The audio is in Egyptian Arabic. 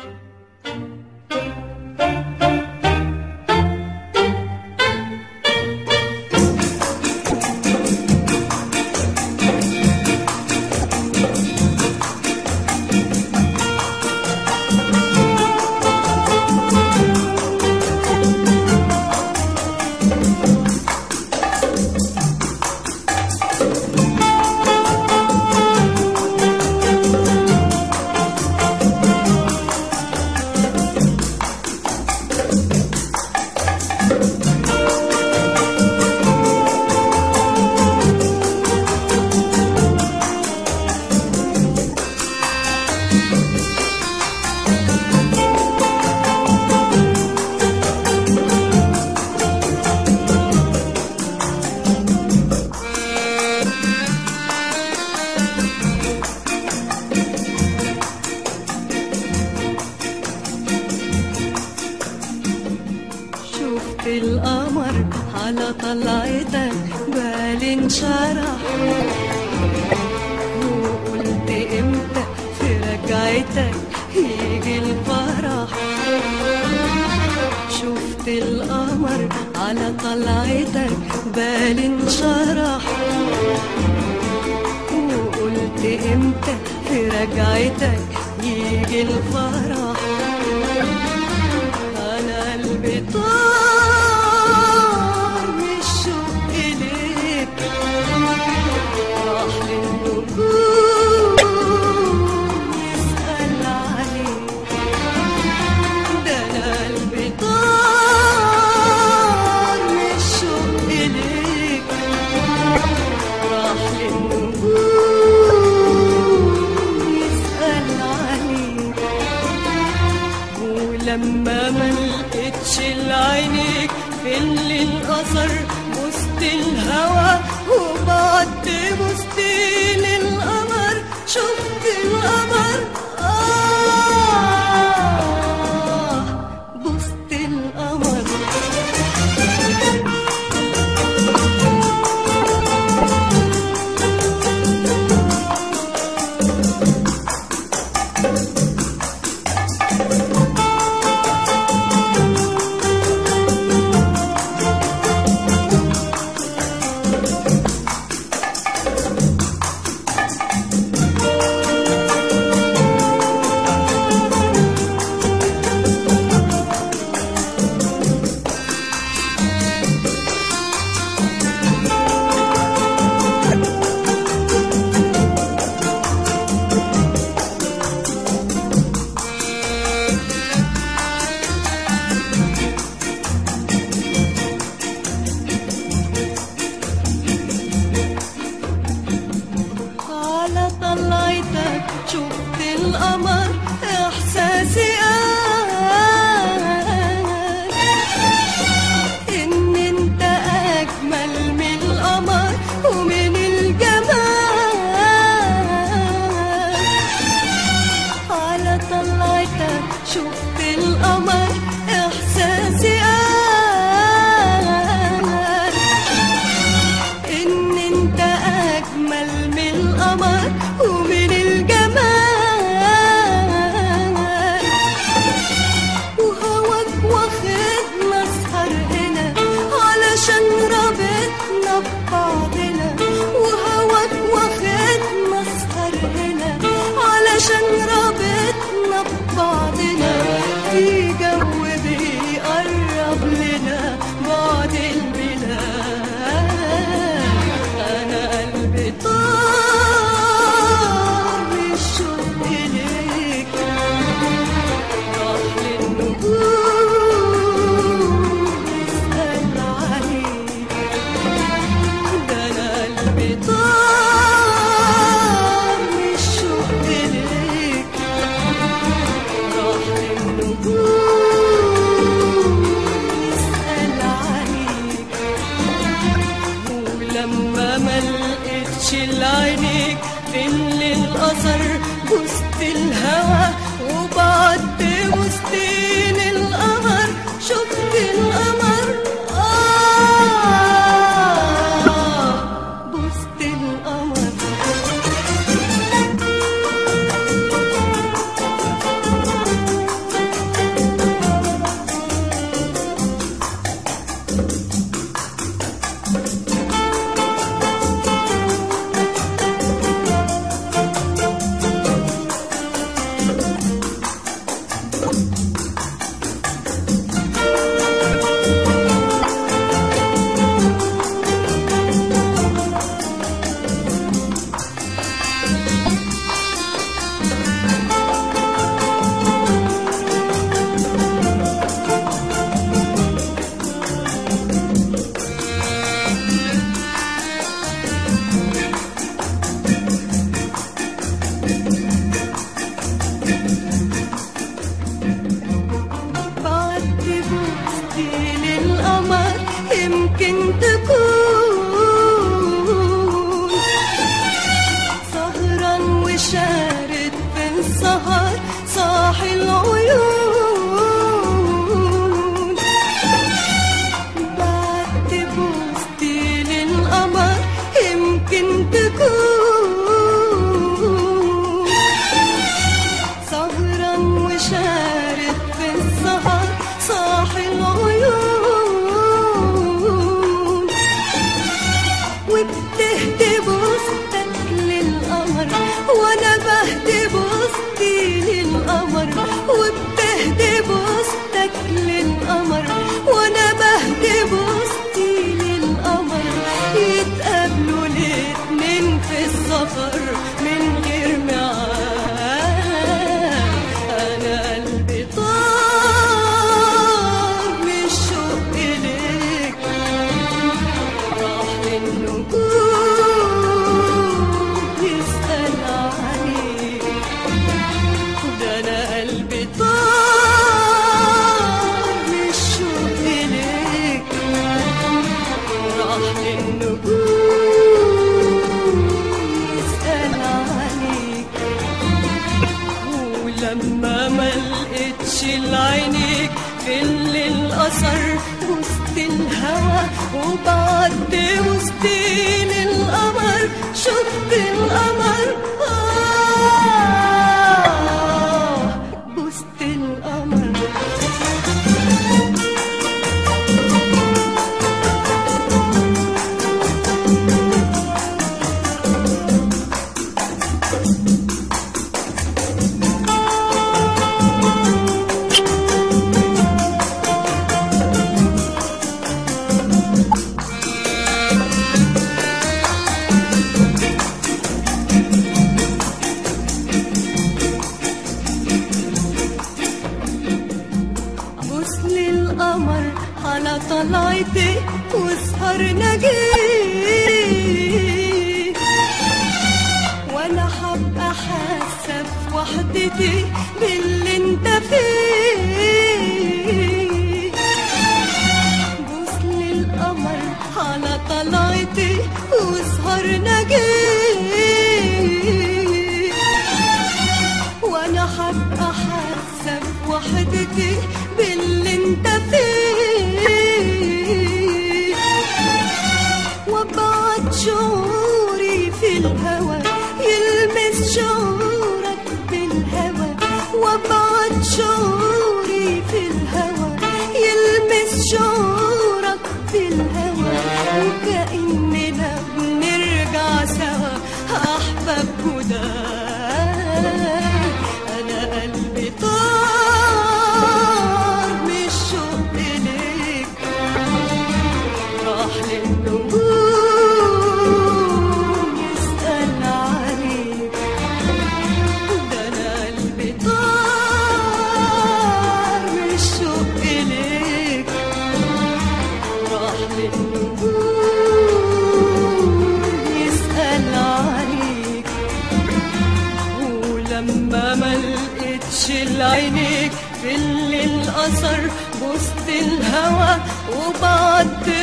شفت القمر على طلعتك بالي انشرح وقلت امتى في رجعتك يجي الفرح شفت القمر على طلعتك بالي انشرح وقلت امتى في رجعتك يجي الفرح انا قلبي طار من الشوق اليك راح للنجوم يسأل عليك ده انا قلبي طار من الشوق اليك راح للنجوم يسأل عليك ولما ما لقيتش لعينيك في اللي الأثر بوسط الهوى وبعد بوسط للقمر شفت القمر آه بوسط القمر على طلعتك شفت القمر احساسي قال ان انت اجمل من القمر ومن الجمال على طلعتك شفت القمر احساسي قال ان انت اجمل من القمر ومن الجمال وهواك واخدنا اسهر هنا علشان رابطنا ببعضنا وهواك واخدنا اسهر هنا علشان رابطنا ببعضنا في جو بيقرب لنا بعد البلاد انا قلبي طار من الشوق ليك راح للنجوم يسأل عليك ده انا قلبي طار من الشوق ليك راح ولما ما لقيتش العينيك في الليل أثر وسط الهوى وبعد وسطين القمر شفت القمر آه وسط القمر بص للقمر على طلعتي وسهرنا جه وانا حابة حاسة في وحدتي باللي انت فيه بص للقمر على طلعتي وسهرنا جه وانا حابة حاسة بوحدتي باللي انت فيه وابعت شعوري في الهوى يلمس شعورك بالهوى وابعت شعوري في الهوى يلمس شعورك في الهوى وكأننا بنرجع سوا أحباب جداد أنا قلبي طار من الشوق إليك راح للنجوم يسأل عليك ده أنا قلبي طار من الشوق إليك راح للنجوم يسأل عليك ولما ما لقيتش العينيك في الليل أثر وسط الهوى وبعد